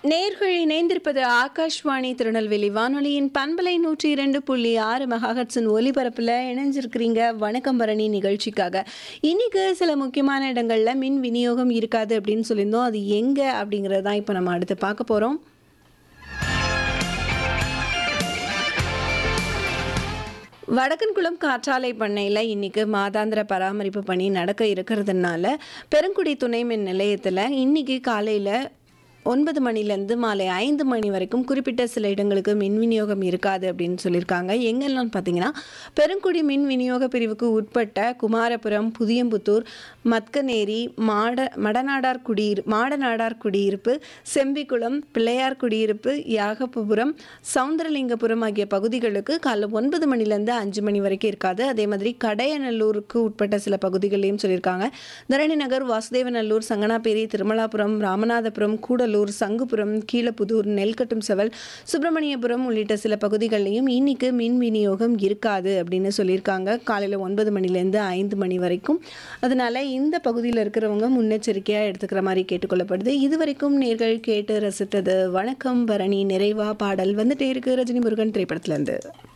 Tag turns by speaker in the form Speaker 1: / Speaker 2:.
Speaker 1: நேர்கள் இணைந்திருப்பது ஆகாஷ்வாணி திருநெல்வேலி வானொலியின் பண்பலை நூற்றி இரண்டு புள்ளி ஆறு மெகாஹட்ஸின் ஒலிபரப்பில் இணைஞ்சிருக்கிறீங்க வணக்கம் பரணி நிகழ்ச்சிக்காக இன்னைக்கு சில முக்கியமான இடங்கள்ல மின் விநியோகம் இருக்காது அப்படின்னு சொல்லியிருந்தோம் அது எங்க அப்படிங்கிறது தான் இப்போ நம்ம அடுத்து பார்க்க போறோம் வடக்கன்குளம் காற்றாலை பண்ணையில் இன்னைக்கு மாதாந்திர பராமரிப்பு பணி நடக்க இருக்கிறதுனால பெருங்குடி துணை மின் நிலையத்தில் இன்னைக்கு காலையில் ஒன்பது மணிலேருந்து மாலை ஐந்து மணி வரைக்கும் குறிப்பிட்ட சில இடங்களுக்கு மின் விநியோகம் இருக்காது அப்படின்னு சொல்லியிருக்காங்க எங்கெல்லாம் பார்த்தீங்கன்னா பெருங்குடி மின் விநியோக பிரிவுக்கு உட்பட்ட குமாரபுரம் புதியம்புத்தூர் மத்கநேரி மாட மடநாடார் குடியிரு மாடநாடார் குடியிருப்பு செம்பிக்குளம் பிள்ளையார் குடியிருப்பு யாகப்புபுரம் சவுந்தரலிங்கபுரம் ஆகிய பகுதிகளுக்கு காலைல ஒன்பது மணிலேருந்து அஞ்சு மணி வரைக்கும் இருக்காது அதே மாதிரி கடையநல்லூருக்கு உட்பட்ட சில பகுதிகளையும் சொல்லியிருக்காங்க தரணி நகர் வாசுதேவநல்லூர் சங்கனாபேரி திருமலாபுரம் ராமநாதபுரம் கூடலூர் சங்குபுரம் கீழப்புதூர் நெல்கட்டும் செவல் சுப்பிரமணியபுரம் உள்ளிட்ட சில பகுதிகளிலையும் இன்னைக்கு மின் விநியோகம் இருக்காது அப்படின்னு சொல்லியிருக்காங்க காலையில் ஒன்பது மணிலேருந்து ஐந்து மணி வரைக்கும் அதனால இந்த பகுதியில் இருக்கிறவங்க முன்னெச்சரிக்கையாக எடுத்துக்கிற மாதிரி கேட்டுக்கொள்ளப்படுது இதுவரைக்கும் நேர்கள் கேட்டு ரசித்தது வணக்கம் பரணி நிறைவா பாடல் வந்துட்டே இருக்கு ரஜினி முருகன் திரைப்படத்துலேருந்து